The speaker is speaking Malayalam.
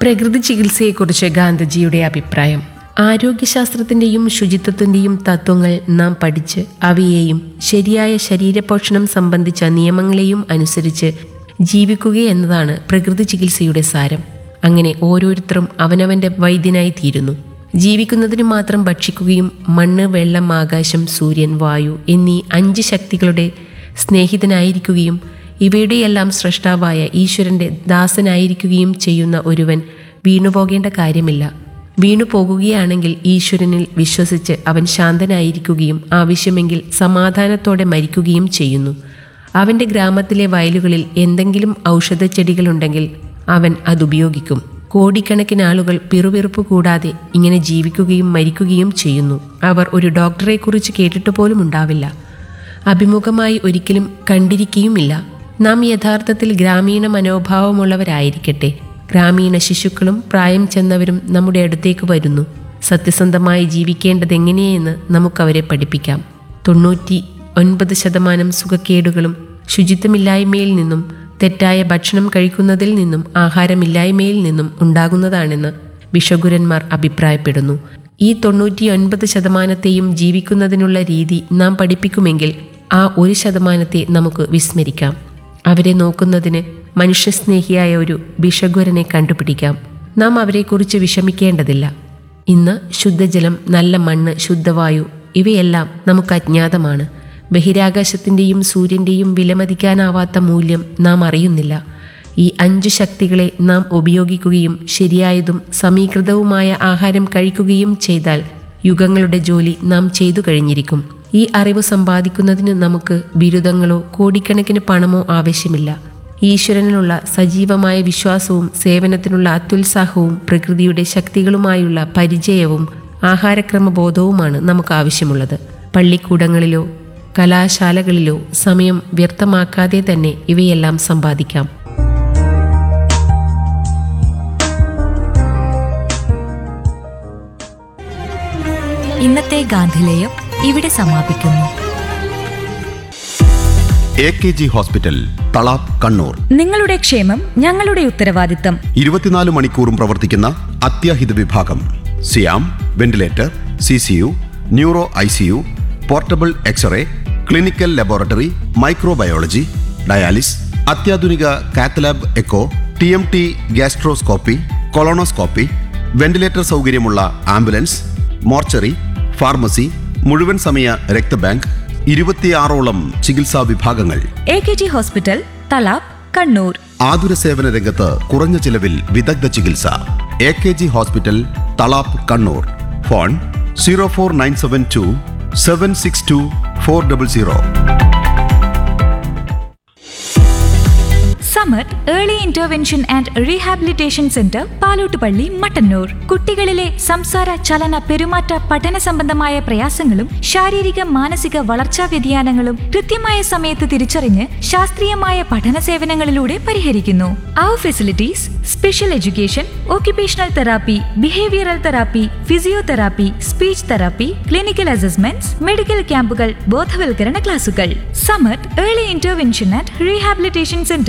പ്രകൃതി ചികിത്സയെക്കുറിച്ച് ഗാന്ധിജിയുടെ അഭിപ്രായം ആരോഗ്യശാസ്ത്രത്തിന്റെയും ശുചിത്വത്തിന്റെയും തത്വങ്ങൾ നാം പഠിച്ച് അവയെയും ശരിയായ ശരീരപോഷണം സംബന്ധിച്ച നിയമങ്ങളെയും അനുസരിച്ച് ജീവിക്കുക എന്നതാണ് പ്രകൃതി ചികിത്സയുടെ സാരം അങ്ങനെ ഓരോരുത്തരും അവനവന്റെ വൈദ്യനായി തീരുന്നു ജീവിക്കുന്നതിന് മാത്രം ഭക്ഷിക്കുകയും മണ്ണ് വെള്ളം ആകാശം സൂര്യൻ വായു എന്നീ അഞ്ച് ശക്തികളുടെ സ്നേഹിതനായിരിക്കുകയും ഇവയുടെയെല്ലാം സൃഷ്ടാവായ ഈശ്വരന്റെ ദാസനായിരിക്കുകയും ചെയ്യുന്ന ഒരുവൻ വീണുപോകേണ്ട കാര്യമില്ല വീണു പോകുകയാണെങ്കിൽ ഈശ്വരനിൽ വിശ്വസിച്ച് അവൻ ശാന്തനായിരിക്കുകയും ആവശ്യമെങ്കിൽ സമാധാനത്തോടെ മരിക്കുകയും ചെയ്യുന്നു അവന്റെ ഗ്രാമത്തിലെ വയലുകളിൽ എന്തെങ്കിലും ഔഷധച്ചെടികളുണ്ടെങ്കിൽ അവൻ അതുപയോഗിക്കും കോടിക്കണക്കിന് ആളുകൾ പിറുപിറുപ്പ് കൂടാതെ ഇങ്ങനെ ജീവിക്കുകയും മരിക്കുകയും ചെയ്യുന്നു അവർ ഒരു ഡോക്ടറെക്കുറിച്ച് കേട്ടിട്ട് പോലും ഉണ്ടാവില്ല അഭിമുഖമായി ഒരിക്കലും കണ്ടിരിക്കുകയുമില്ല നാം യഥാർത്ഥത്തിൽ ഗ്രാമീണ മനോഭാവമുള്ളവരായിരിക്കട്ടെ ഗ്രാമീണ ശിശുക്കളും പ്രായം ചെന്നവരും നമ്മുടെ അടുത്തേക്ക് വരുന്നു സത്യസന്ധമായി ജീവിക്കേണ്ടതെങ്ങനെയെന്ന് നമുക്കവരെ പഠിപ്പിക്കാം തൊണ്ണൂറ്റി ഒൻപത് ശതമാനം സുഖക്കേടുകളും ശുചിത്വമില്ലായ്മയിൽ നിന്നും തെറ്റായ ഭക്ഷണം കഴിക്കുന്നതിൽ നിന്നും ആഹാരമില്ലായ്മയിൽ നിന്നും ഉണ്ടാകുന്നതാണെന്ന് വിഷഗുരന്മാർ അഭിപ്രായപ്പെടുന്നു ഈ തൊണ്ണൂറ്റി ഒൻപത് ശതമാനത്തെയും ജീവിക്കുന്നതിനുള്ള രീതി നാം പഠിപ്പിക്കുമെങ്കിൽ ആ ഒരു ശതമാനത്തെ നമുക്ക് വിസ്മരിക്കാം അവരെ നോക്കുന്നതിന് മനുഷ്യസ്നേഹിയായ ഒരു വിഷഗുരനെ കണ്ടുപിടിക്കാം നാം അവരെക്കുറിച്ച് വിഷമിക്കേണ്ടതില്ല ഇന്ന് ശുദ്ധജലം നല്ല മണ്ണ് ശുദ്ധവായു ഇവയെല്ലാം നമുക്ക് അജ്ഞാതമാണ് ബഹിരാകാശത്തിൻ്റെയും സൂര്യൻ്റെയും വിലമതിക്കാനാവാത്ത മൂല്യം നാം അറിയുന്നില്ല ഈ അഞ്ചു ശക്തികളെ നാം ഉപയോഗിക്കുകയും ശരിയായതും സമീകൃതവുമായ ആഹാരം കഴിക്കുകയും ചെയ്താൽ യുഗങ്ങളുടെ ജോലി നാം ചെയ്തു കഴിഞ്ഞിരിക്കും ഈ അറിവ് സമ്പാദിക്കുന്നതിന് നമുക്ക് ബിരുദങ്ങളോ കോടിക്കണക്കിന് പണമോ ആവശ്യമില്ല ഈശ്വരനിലുള്ള സജീവമായ വിശ്വാസവും സേവനത്തിനുള്ള അത്യുത്സാഹവും പ്രകൃതിയുടെ ശക്തികളുമായുള്ള പരിചയവും ആഹാരക്രമബോധവുമാണ് നമുക്ക് ആവശ്യമുള്ളത് പള്ളിക്കൂടങ്ങളിലോ കലാശാലകളിലോ സമയം വ്യർത്ഥമാക്കാതെ തന്നെ ഇവയെല്ലാം സമ്പാദിക്കാം ഇന്നത്തെ ഗാന്ധിലേയം ഇവിടെ സമാപിക്കുന്നു A K G hospital Thalap Kannur നിങ്ങളുടെ ക്ഷേമം ഞങ്ങളുടെ ഉത്തരവാദിത്തം ഇരുപത്തിനാല് മണിക്കൂറും പ്രവർത്തിക്കുന്ന അത്യാഹിത വിഭാഗം സിയാം ventilator C C U neuro I C U portable x ray clinical laboratory microbiology dialysis അത്യാധുനിക cath lab echo T M T gastroscopy colonoscopy ventilator സൗകര്യമുള്ള ആംബുലൻസ് മോർച്ചറി ഫാർമസി മുഴുവൻ സമയ രക്തബാങ്ക് ഇരുപത്തിയാറോളം ചികിത്സാ വിഭാഗങ്ങൾ A K G hospital Thalap Kannur ആതുര സേവന രംഗത്ത് കുറഞ്ഞ ചിലവിൽ വിദഗ്ധ ചികിത്സ A K G hospital Thalap Kannur phone zero four nine seven two seven six two four double zero Samar early intervention and rehabilitation centre Palottupalli Mattannur കുട്ടികളിലെ സംസാര ചലന പെരുമാറ്റ പഠന സംബന്ധമായ പ്രയാസങ്ങളും ശാരീരിക മാനസിക വളർച്ചാ വ്യതിയാനങ്ങളും കൃത്യമായ സമയത്ത് തിരിച്ചറിഞ്ഞ് ശാസ്ത്രീയമായ പഠന സേവനങ്ങളിലൂടെ പരിഹരിക്കുന്നു അവർ facilities special education occupational therapy behavioural therapy physiotherapy speech therapy clinical assessments medical ക്യാമ്പുകൾ ബോധവൽക്കരണ ക്ലാസുകൾ Samar early intervention and rehabilitation centre